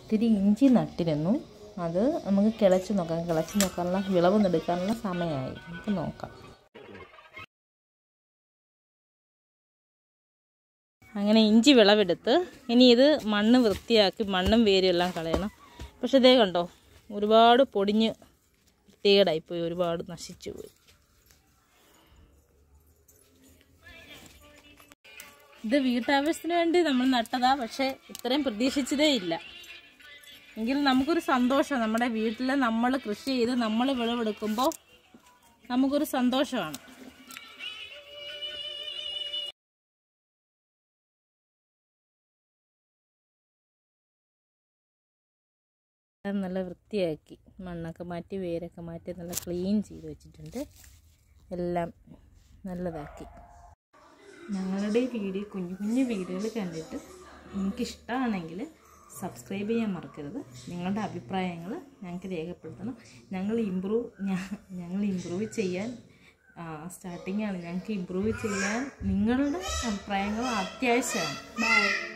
ഇത്തിരി ഇഞ്ചി നട്ടിരുന്നു അത് നമുക്ക് കിളച്ച് നോക്കാം കിളച്ച് നോക്കാനുള്ള വിളവ് എടുക്കാനുള്ള സമയമായി നമുക്ക് നോക്കാം അങ്ങനെ ഇഞ്ചി വിളവെടുത്ത് ഇനി ഇത് മണ്ണ് വൃത്തിയാക്കി മണ്ണും വേരും എല്ലാം കളയണം പക്ഷെ ഇതേ കണ്ടോ ഒരുപാട് പൊടിഞ്ഞ് വൃത്തികേടായിപ്പോയി ഒരുപാട് നശിച്ചു പോയി ഇത് വീട്ടാവശ്യത്തിന് വേണ്ടി നമ്മൾ നട്ടതാ പക്ഷെ ഇത്രയും പ്രതീക്ഷിച്ചതേ ഇല്ല എങ്കിലും നമുക്കൊരു സന്തോഷം നമ്മുടെ വീട്ടിൽ നമ്മൾ കൃഷി ചെയ്ത് നമ്മൾ വിളവെടുക്കുമ്പോൾ നമുക്കൊരു സന്തോഷമാണ് അത് നല്ല വൃത്തിയാക്കി മണ്ണൊക്കെ മാറ്റി വേരൊക്കെ മാറ്റി നല്ല ക്ലീൻ ചെയ്ത് വെച്ചിട്ടുണ്ട് എല്ലാം നല്ലതാക്കി ഞങ്ങളുടെ ഈ വീഡിയോ കുഞ്ഞു കുഞ്ഞു വീഡിയോകൾ കണ്ടിട്ട് നിങ്ങൾക്കിഷ്ടമാണെങ്കിൽ സബ്സ്ക്രൈബ് ചെയ്യാൻ മറക്കരുത് നിങ്ങളുടെ അഭിപ്രായങ്ങൾ ഞങ്ങൾക്ക് രേഖപ്പെടുത്തണം ഞങ്ങൾ ഇമ്പ്രൂവ് ഞങ്ങൾ ഇമ്പ്രൂവ് ചെയ്യാൻ സ്റ്റാർട്ടിങ്ങാണ് ഞങ്ങൾക്ക് ഇമ്പ്രൂവ് ചെയ്യാൻ നിങ്ങളുടെ അഭിപ്രായങ്ങൾ അത്യാവശ്യമാണ് ബൈ